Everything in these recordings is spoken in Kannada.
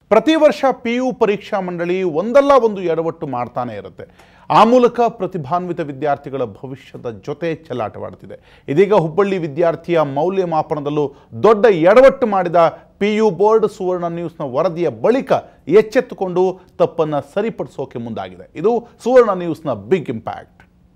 ಪ್ರತಿ ವರ್ಷ ಪಿ ಯು ಪರೀಕ್ಷಾ ಮಂಡಳಿ ಒಂದಲ್ಲ ಒಂದು ಎಡವಟ್ಟು ಮಾಡ್ತಾನೆ ಇರುತ್ತೆ ಆ ಮೂಲಕ ಪ್ರತಿಭಾನ್ವಿತ ವಿದ್ಯಾರ್ಥಿಗಳ ಭವಿಷ್ಯದ ಜೊತೆ ಚೆಲ್ಲಾಟವಾಡ್ತಿದೆ ಇದೀಗ ಹುಬ್ಬಳ್ಳಿ ವಿದ್ಯಾರ್ಥಿಯ ಮೌಲ್ಯಮಾಪನದಲ್ಲೂ ದೊಡ್ಡ ಎಡವಟ್ಟು ಮಾಡಿದ ಪಿ ಯು ಬೋರ್ಡ್ ಸುವರ್ಣ ನ್ಯೂಸ್ನ ವರದಿಯ ಬಳಿಕ ಎಚ್ಚೆತ್ತುಕೊಂಡು ತಪ್ಪನ್ನು ಸರಿಪಡಿಸೋಕೆ ಮುಂದಾಗಿದೆ ಇದು ಸುವರ್ಣ ನ್ಯೂಸ್ನ ಬಿಗ್ ಇಂಪ್ಯಾಕ್ಟ್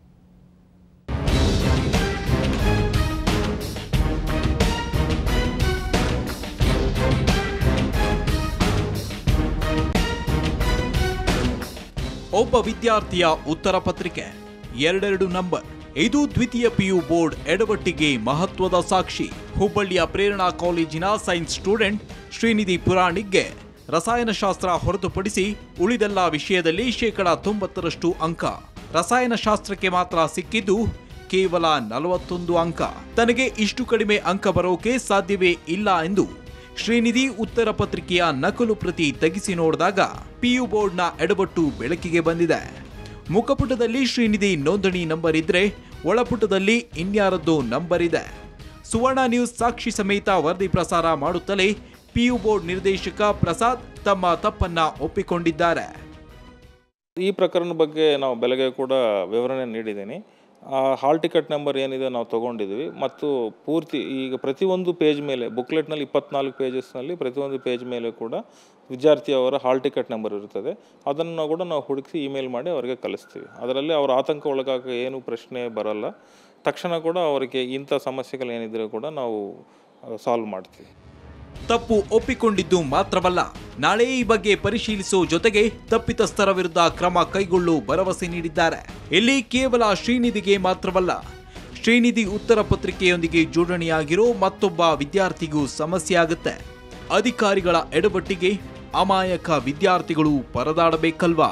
ಒಬ್ಬ ವಿದ್ಯಾರ್ಥಿಯ ಉತ್ತರ ಪತ್ರಿಕೆ ಎರಡೆರಡು ನಂಬರ್ ಇದು ದ್ವಿತೀಯ ಪಿಯು ಬೋರ್ಡ್ ಎಡವಟ್ಟಿಗೆ ಮಹತ್ವದ ಸಾಕ್ಷಿ ಹುಬ್ಬಳ್ಳಿಯ ಪ್ರೇರಣಾ ಕಾಲೇಜಿನ ಸೈನ್ಸ್ ಸ್ಟೂಡೆಂಟ್ ಶ್ರೀನಿಧಿ ಪುರಾಣಿಕ್ಗೆ ರಸಾಯನಶಾಸ್ತ್ರ ಹೊರತುಪಡಿಸಿ ಉಳಿದೆಲ್ಲ ವಿಷಯದಲ್ಲಿ ಶೇಕಡ ತೊಂಬತ್ತರಷ್ಟು ಅಂಕ ರಸಾಯನಶಾಸ್ತ್ರಕ್ಕೆ ಮಾತ್ರ ಸಿಕ್ಕಿದ್ದು ಕೇವಲ ನಲವತ್ತೊಂದು ಅಂಕ ತನಗೆ ಇಷ್ಟು ಕಡಿಮೆ ಅಂಕ ಬರೋಕೆ ಸಾಧ್ಯವೇ ಇಲ್ಲ ಎಂದು ಶ್ರೀನಿಧಿ ಉತ್ತರ ಪತ್ರಿಕೆಯ ನಕಲು ಪ್ರತಿ ತೆಗೆಸಿ ನೋಡಿದಾಗ ಪಿಯು ಬೋರ್ಡ್ನ ಎಡವಟ್ಟು ಬೆಳಕಿಗೆ ಬಂದಿದೆ ಮುಖಪುಟದಲ್ಲಿ ಶ್ರೀನಿಧಿ ನೋಂದಣಿ ನಂಬರ್ ಇದ್ರೆ ಒಳಪುಟದಲ್ಲಿ ಇನ್ಯಾರದ್ದೋ ನಂಬರ್ ಇದೆ ಸುವರ್ಣ ನ್ಯೂಸ್ ಸಾಕ್ಷಿ ಸಮೇತ ವರದಿ ಪ್ರಸಾರ ಮಾಡುತ್ತಲೇ ಪಿಯು ಬೋರ್ಡ್ ನಿರ್ದೇಶಕ ಪ್ರಸಾದ್ ತಮ್ಮ ತಪ್ಪನ್ನ ಒಪ್ಪಿಕೊಂಡಿದ್ದಾರೆ ಈ ಪ್ರಕರಣ ಬಗ್ಗೆ ನಾವು ಬೆಳಗ್ಗೆ ಕೂಡ ವಿವರಣೆ ನೀಡಿದ್ದೀನಿ ಆ ಹಾಲ್ ಟಿಕೆಟ್ ನಂಬರ್ ಏನಿದೆ ನಾವು ತೊಗೊಂಡಿದ್ವಿ ಮತ್ತು ಪೂರ್ತಿ ಈಗ ಪ್ರತಿಯೊಂದು ಪೇಜ್ ಮೇಲೆ ಬುಕ್ಲೆಟ್ನಲ್ಲಿ ಇಪ್ಪತ್ನಾಲ್ಕು ಪೇಜಸ್ನಲ್ಲಿ ಪ್ರತಿಯೊಂದು ಪೇಜ್ ಮೇಲೆ ಕೂಡ ವಿದ್ಯಾರ್ಥಿಯವರ ಹಾಲ್ ಟಿಕೆಟ್ ನಂಬರ್ ಇರ್ತದೆ ಅದನ್ನು ಕೂಡ ನಾವು ಹುಡುಕಿ ಇಮೇಲ್ ಮಾಡಿ ಅವರಿಗೆ ಕಳಿಸ್ತೀವಿ ಅದರಲ್ಲಿ ಅವರ ಆತಂಕ ಒಳಗಾಗ ಏನು ಪ್ರಶ್ನೆ ಬರಲ್ಲ ತಕ್ಷಣ ಕೂಡ ಅವರಿಗೆ ಇಂಥ ಸಮಸ್ಯೆಗಳು ಏನಿದ್ರೆ ಕೂಡ ನಾವು ಸಾಲ್ವ್ ಮಾಡ್ತೀವಿ ತಪ್ಪು ಒಪ್ಪಿಕೊಂಡಿದ್ದು ಮಾತ್ರವಲ್ಲ ನಾಳೆ ಈ ಬಗ್ಗೆ ಪರಿಶೀಲಿಸೋ ಜೊತೆಗೆ ತಪ್ಪಿತಸ್ಥರ ವಿರುದ್ಧ ಕ್ರಮ ಕೈಗೊಳ್ಳು ಭರವಸೆ ನೀಡಿದ್ದಾರೆ ಇಲ್ಲಿ ಕೇವಲ ಶ್ರೀನಿಧಿಗೆ ಮಾತ್ರವಲ್ಲ ಶ್ರೀನಿಧಿ ಉತ್ತರ ಪತ್ರಿಕೆಯೊಂದಿಗೆ ಜೋಡಣೆಯಾಗಿರೋ ಮತ್ತೊಬ್ಬ ವಿದ್ಯಾರ್ಥಿಗೂ ಸಮಸ್ಯೆ ಆಗುತ್ತೆ ಅಧಿಕಾರಿಗಳ ಎಡವಟ್ಟಿಗೆ ಅಮಾಯಕ ವಿದ್ಯಾರ್ಥಿಗಳು ಪರದಾಡಬೇಕಲ್ವಾ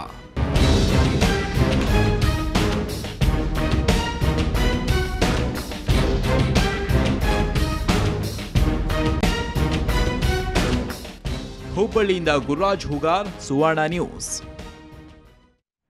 ಹುಬ್ಬಳ್ಳಿಯಿಂದ ಗುರುರಾಜ್ ಹುಗಾರ್ ಸುವರ್ಣ ನ್ಯೂಸ್